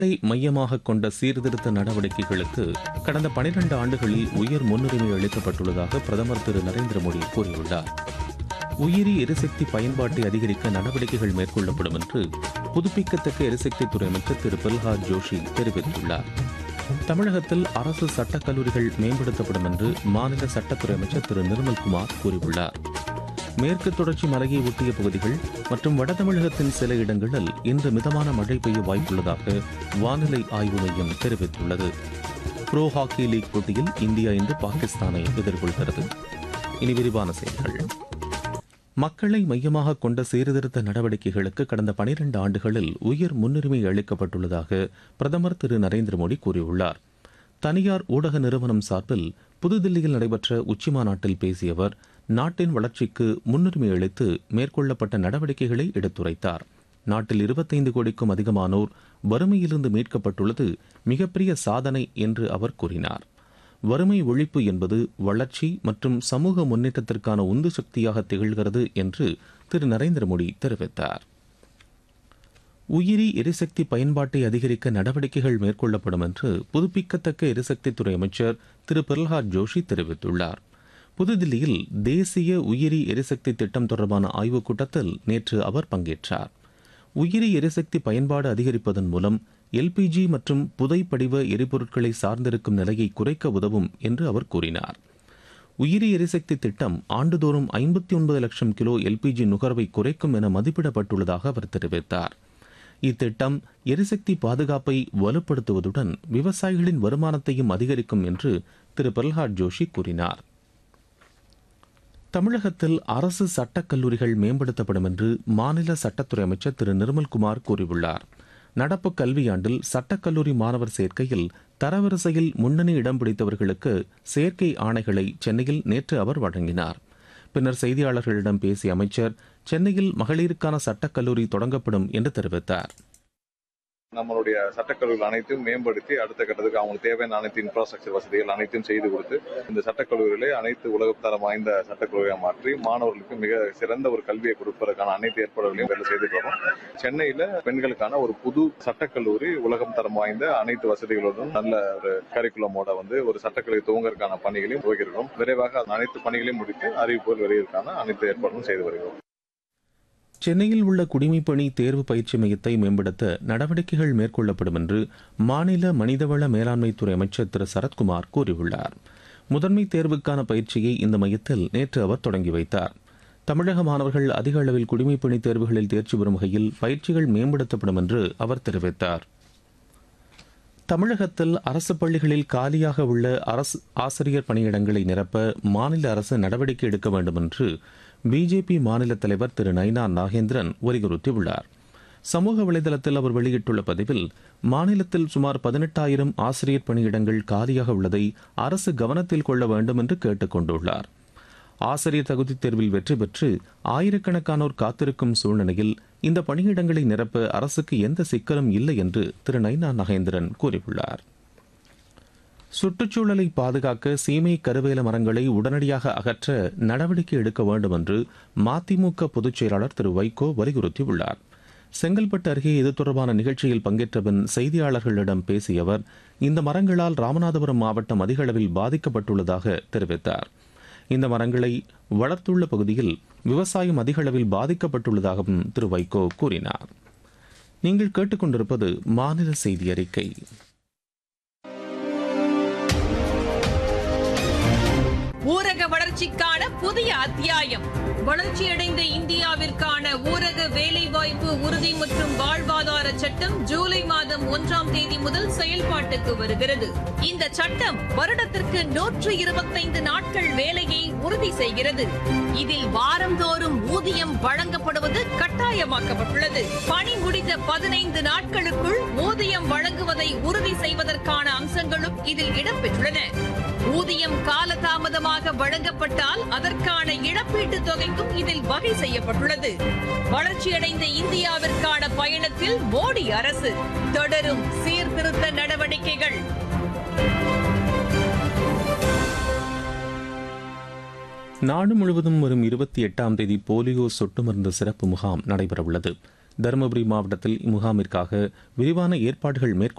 மக்களை மையமாக கொண்ட சீர்திருத்த நடவடிக்கைகளுக்கு கடந்த பனிரெண்டு ஆண்டுகளில் உயர் முன்னுரிமை அளிக்கப்பட்டுள்ளதாக பிரதமர் திரு நரேந்திர மோடி கூறியுள்ளார் உயிரி எரிசக்தி பயன்பாட்டை அதிகரிக்க நடவடிக்கைகள் மேற்கொள்ளப்படும் என்று புதுப்பிக்கத்தக்க எரிசக்தித்துறை அமைச்சர் திரு பிரல்ஹாத் ஜோஷி தெரிவித்துள்ளார் தமிழகத்தில் அரசு சட்டக் கல்லூரிகள் மேம்படுத்தப்படும் என்று மாநில சட்டத்துறை அமைச்சர் திரு நிர்மல்குமார் கூறியுள்ளார் மேற்கு தொடர்ச்சி மலையை ஒட்டிய பகுதிகள் மற்றும் வட தமிழகத்தின் சில இடங்களில் இன்று மிதமான மழை பெய்ய வாய்ப்புள்ளதாக வானிலை ஆய்வு மையம் தெரிவித்துள்ளது ப்ரோ ஹாக்கி லீக் போட்டியில் இந்தியா இன்று பாகிஸ்தானை எதிர்கொள்கிறது இனி விரிவான செய்திகள் மக்களை மையமாக கொண்ட சீர்திருத்த நடவடிக்கைகளுக்கு கடந்த பனிரெண்டு ஆண்டுகளில் உயர் முன்னுரிமை அளிக்கப்பட்டுள்ளதாக பிரதமர் திரு நரேந்திர மோடி கூறியுள்ளார் தனியார் ஊடக நிறுவனம் சார்பில் புதுதில்லியில் நடைபெற்ற உச்சிமாநாட்டில் பேசிய அவர் நாட்டின் வளர்ச்சிக்கு முன்னுரிமை அளித்து மேற்கொள்ளப்பட்ட நடவடிக்கைகளை எடுத்துரைத்தார் நாட்டில் இருபத்தைந்து கோடிக்கும் அதிகமானோர் வறுமையிலிருந்து மீட்கப்பட்டுள்ளது மிகப்பெரிய சாதனை என்று அவர் கூறினார் வறுமை ஒழிப்பு என்பது வளர்ச்சி மற்றும் சமூக முன்னேற்றத்திற்கான உந்து சக்தியாக திகழ்கிறது என்று திரு நரேந்திர மோடி தெரிவித்தார் உயிரி எரிசக்தி பயன்பாட்டை அதிகரிக்க நடவடிக்கைகள் மேற்கொள்ளப்படும் என்று புதுப்பிக்கத்தக்க எரிசக்தித்துறை அமைச்சர் திரு பிரல்ஹாத் ஜோஷி தெரிவித்துள்ளார் புதுதில்லியில் தேசிய உயிரி எரிசக்தி திட்டம் தொடர்பான ஆய்வுக் கூட்டத்தில் நேற்று அவர் பங்கேற்றார் உயிரி எரிசக்தி பயன்பாடு அதிகரிப்பதன் மூலம் எல்பிஜி மற்றும் புதைப்படிவ எரிபொருட்களை சார்ந்திருக்கும் நிலையை குறைக்க உதவும் என்று அவர் கூறினார் உயிரி எரிசக்தி திட்டம் ஆண்டுதோறும் ஐம்பத்தி ஒன்பது லட்சம் கிலோ எல்பிஜி நுகர்வை குறைக்கும் என மதிப்பிடப்பட்டுள்ளதாக அவர் தெரிவித்தார் இத்திட்டம் எரிசக்தி பாதுகாப்பை வலுப்படுத்துவதுடன் விவசாயிகளின் வருமானத்தையும் அதிகரிக்கும் என்று திரு பிரல்ஹாத் ஜோஷி கூறினார் தமிழகத்தில் அரசு சட்டக் கல்லூரிகள் மேம்படுத்தப்படும் என்று மாநில சட்டத்துறை அமைச்சர் திரு நிர்மல்குமார் கூறியுள்ளார் நடப்பு கல்வியாண்டில் சட்டக்கல்லூரி மாணவர் சேர்க்கையில் தரவரிசையில் முன்னணி இடம் பிடித்தவர்களுக்கு சேர்க்கை ஆணைகளை சென்னையில் நேற்று அவர் வழங்கினார் பின்னர் செய்தியாளர்களிடம் பேசிய அமைச்சர் சென்னையில் மகளிருக்கான சட்டக்கல்லூரி தொடங்கப்படும் என்று தெரிவித்தார் நம்மளுடைய சட்டக்கல்லூரிகள் அனைத்தையும் மேம்படுத்தி அடுத்த கட்டத்துக்கு அவங்களுக்கு தேவையான அனைத்து இன்ஃப்ராஸ்ட்ரக்சர் வசதிகள் அனைத்தையும் செய்து கொடுத்து இந்த சட்டக்கல்லூரிகளை அனைத்து உலகத்தரம் வாய்ந்த சட்டக்கல்லூரியாக மாற்றி மாணவர்களுக்கு மிக சிறந்த ஒரு கல்வியை கொடுப்பதற்கான அனைத்து ஏற்பாடுகளையும் வேலை செய்துட்டு வரோம் சென்னையில பெண்களுக்கான ஒரு புது சட்டக்கல்லூரி உலகம் தரம் வாய்ந்த அனைத்து வசதிகளுடன் நல்ல ஒரு கரிக்குலமோட வந்து ஒரு சட்டக்கல்லூரி துவங்கறதுக்கான பணிகளையும் துவங்கியிருக்கிறோம் விரைவாக அந்த அனைத்து பணிகளையும் முடித்து அறிவிப்புகள் வெளியிற்கான அனைத்து ஏற்பாடுகளும் செய்து வருகிறோம் சென்னையில் உள்ள குடிமைப்பணி தேர்வு பயிற்சி மையத்தை மேம்படுத்த நடவடிக்கைகள் மேற்கொள்ளப்படும் என்று மாநில மனிதவள மேலாண்மைத்துறை அமைச்சர் திரு சரத்குமார் கூறியுள்ளார் முதன்மை தேர்வுக்கான பயிற்சியை இந்த மையத்தில் நேற்று அவர் தொடங்கி வைத்தார் தமிழக மாணவர்கள் அதிக அளவில் குடிமைப்பணி தேர்வுகளில் தேர்ச்சி பெறும் வகையில் பயிற்சிகள் மேம்படுத்தப்படும் என்று அவர் தெரிவித்தார் தமிழகத்தில் அரசு பள்ளிகளில் காலியாக உள்ள அரசு ஆசிரியர் பணியிடங்களை நிரப்ப மாநில அரசு நடவடிக்கை எடுக்க வேண்டும் என்று பிஜேபி மாநில தலைவர் திரு நைனா நாகேந்திரன் வலியுறுத்தியுள்ளார் சமூக வலைதளத்தில் அவர் வெளியிட்டுள்ள பதிவில் மாநிலத்தில் சுமார் பதினெட்டாயிரம் ஆசிரியர் பணியிடங்கள் காலியாக உள்ளதை அரசு கவனத்தில் கொள்ள வேண்டும் என்று கேட்டுக் கொண்டுள்ளார் ஆசிரியர் தகுதித் தேர்வில் வெற்றி பெற்று ஆயிரக்கணக்கானோர் காத்திருக்கும் சூழ்நிலையில் இந்த பணியிடங்களை நிரப்ப அரசுக்கு எந்த சிக்கலும் இல்லை என்று திரு நைனா நகேந்திரன் கூறியுள்ளார் சுற்றுச்சூழலை பாதுகாக்க சீமை கருவேல மரங்களை உடனடியாக அகற்ற நடவடிக்கை எடுக்க வேண்டும் என்று மதிமுக பொதுச் செயலாளர் திரு வைகோ வலியுறுத்தியுள்ளார் செங்கல்பட்டு அருகே இது தொடர்பான நிகழ்ச்சியில் பங்கேற்ற பின் செய்தியாளர்களிடம் பேசிய அவர் இந்த மரங்களால் ராமநாதபுரம் மாவட்டம் அதிக அளவில் பாதிக்கப்பட்டுள்ளதாக தெரிவித்தார் இந்த மரங்களை வளர்த்துள்ள பகுதியில் விவசாயம் அதிக அளவில் பாதிக்கப்பட்டுள்ளதாகவும் திரு வைகோ கூறினார் நீங்கள் கேட்டுக்கொண்டிருப்பது மாநில செய்தி அறிக்கை ஊரக வளர்ச்சிக்கான புதிய அத்தியாயம் வளர்ச்சியடைந்த இந்தியாவிற்கான ஊரக வேலைவாய்ப்பு உறுதி மற்றும் வாழ்வாதார சட்டம் ஜூலை மாதம் ஒன்றாம் தேதி முதல் செயல்பாட்டுக்கு வருகிறது இந்த சட்டம் வருடத்திற்கு நூற்று இருபத்தைந்து நாட்கள் வேலையை உறுதி செய்கிறது இதில் வாரந்தோறும் ஊதியம் வழங்கப்படுவது கட்டாயமாக்கப்பட்டுள்ளது பணி முடிந்த பதினைந்து நாட்களுக்குள் ஊதியம் வழங்குவதை உறுதி செய்வதற்கான அம்சங்களும் இதில் இடம்பெற்றுள்ளன ஊதியம் காலதாமதமாக வழங்கப்பட்டால் அதற்கான இழப்பீட்டுத் தொகைக்கும் இதில் வகை செய்யப்பட்டுள்ளது வளர்ச்சியடைந்த இந்தியாவிற்கான பயணத்தில் மோடி அரசு தொடரும் சீர்திருத்த நடவடிக்கைகள் நாடு முழுவதும் வரும் இருபத்தி எட்டாம் தேதி போலியோ சொட்டு மருந்து சிறப்பு முகாம் நடைபெறவுள்ளது தருமபுரி மாவட்டத்தில் இம்முகாமிற்காக விரிவான ஏற்பாடுகள் மேற்கொள்ள